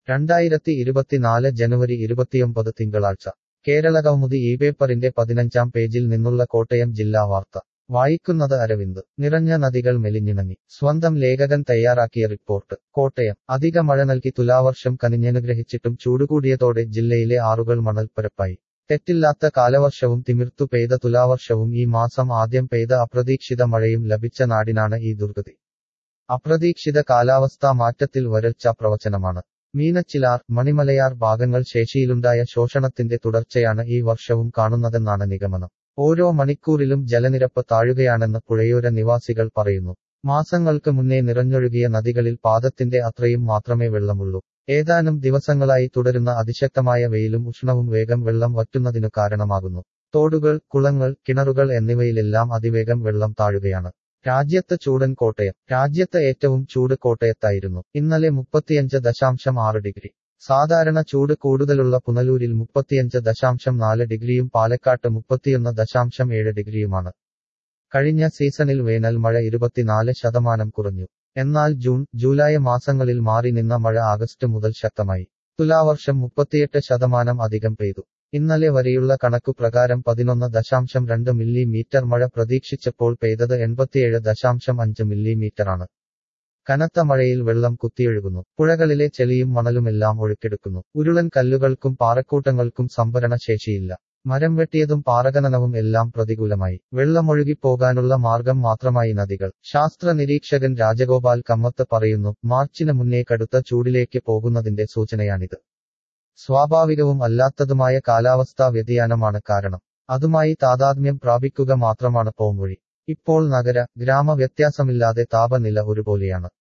രണ്ടായിരത്തി ഇരുപത്തിനാല് ജനുവരി ഇരുപത്തിയൊമ്പത് തിങ്കളാഴ്ച കേരളകൗമുദി ഈ പേപ്പറിന്റെ പതിനഞ്ചാം പേജിൽ നിന്നുള്ള കോട്ടയം ജില്ലാ വാർത്ത വായിക്കുന്നത് അരവിന്ദ് നിറഞ്ഞ നദികൾ മെലിഞ്ഞിണങ്ങി സ്വന്തം ലേഖകൻ തയ്യാറാക്കിയ റിപ്പോർട്ട് കോട്ടയം അധിക മഴ നൽകി തുലാവർഷം കനിഞ്ഞനുഗ്രഹിച്ചിട്ടും ചൂടുകൂടിയതോടെ ജില്ലയിലെ ആറുകൾ മണൽപ്പരപ്പായി തെറ്റില്ലാത്ത കാലവർഷവും തിമിർത്തു പെയ്ത തുലാവർഷവും ഈ മാസം ആദ്യം പെയ്ത അപ്രതീക്ഷിത മഴയും ലഭിച്ച നാടിനാണ് ഈ ദുർഗതി അപ്രതീക്ഷിത കാലാവസ്ഥാ മാറ്റത്തിൽ വരൾച്ച പ്രവചനമാണ് മീനച്ചിലാർ മണിമലയാർ ഭാഗങ്ങൾ ശേഷിയിലുണ്ടായ ശോഷണത്തിന്റെ തുടർച്ചയാണ് ഈ വർഷവും കാണുന്നതെന്നാണ് നിഗമനം ഓരോ മണിക്കൂറിലും ജലനിരപ്പ് താഴുകയാണെന്ന് പുഴയോര നിവാസികൾ പറയുന്നു മാസങ്ങൾക്ക് മുന്നേ നിറഞ്ഞൊഴുകിയ നദികളിൽ പാദത്തിന്റെ അത്രയും മാത്രമേ വെള്ളമുള്ളൂ ഏതാനും ദിവസങ്ങളായി തുടരുന്ന അതിശക്തമായ വെയിലും ഉഷ്ണവും വേഗം വെള്ളം വറ്റുന്നതിനു കാരണമാകുന്നു തോടുകൾ കുളങ്ങൾ കിണറുകൾ എന്നിവയിലെല്ലാം അതിവേഗം വെള്ളം താഴുകയാണ് രാജ്യത്ത് ചൂടൻ കോട്ടയം രാജ്യത്ത് ഏറ്റവും ചൂട് കോട്ടയത്തായിരുന്നു ഇന്നലെ മുപ്പത്തിയഞ്ച് ദശാംശം ആറ് ഡിഗ്രി സാധാരണ ചൂട് കൂടുതലുള്ള പുനലൂരിൽ മുപ്പത്തിയഞ്ച് ദശാംശം നാല് ഡിഗ്രിയും പാലക്കാട്ട് മുപ്പത്തിയൊന്ന് ദശാംശം ഏഴ് ഡിഗ്രിയുമാണ് കഴിഞ്ഞ സീസണിൽ വേനൽ മഴ ഇരുപത്തിനാല് ശതമാനം കുറഞ്ഞു എന്നാൽ ജൂൺ ജൂലൈ മാസങ്ങളിൽ മാറി നിന്ന മഴ ആഗസ്റ്റ് മുതൽ ശക്തമായി തുലാവർഷം മുപ്പത്തിയെട്ട് ശതമാനം അധികം പെയ്തു ഇന്നലെ വരെയുള്ള കണക്കു പ്രകാരം പതിനൊന്ന് ദശാംശം രണ്ട് മില്ലിമീറ്റർ മഴ പ്രതീക്ഷിച്ചപ്പോൾ പെയ്തത് എൺപത്തിയേഴ് ദശാംശം അഞ്ച് മില്ലിമീറ്ററാണ് കനത്ത മഴയിൽ വെള്ളം കുത്തിയൊഴുകുന്നു പുഴകളിലെ ചെളിയും മണലുമെല്ലാം ഒഴുക്കെടുക്കുന്നു ഉരുളൻ കല്ലുകൾക്കും പാറക്കൂട്ടങ്ങൾക്കും സംഭരണ ശേഷിയില്ല മരം വെട്ടിയതും പാറഖനനവും എല്ലാം പ്രതികൂലമായി വെള്ളമൊഴുകി പോകാനുള്ള മാർഗം മാത്രമായി നദികൾ ശാസ്ത്ര നിരീക്ഷകൻ രാജഗോപാൽ കമ്മത്ത് പറയുന്നു മാർച്ചിന് മുന്നേ കടുത്ത ചൂടിലേക്ക് പോകുന്നതിന്റെ സൂചനയാണിത് സ്വാഭാവികവും അല്ലാത്തതുമായ കാലാവസ്ഥാ വ്യതിയാനമാണ് കാരണം അതുമായി താതാത്മ്യം പ്രാപിക്കുക മാത്രമാണ് പോംവഴി ഇപ്പോൾ നഗര ഗ്രാമ വ്യത്യാസമില്ലാതെ താപനില ഒരുപോലെയാണ്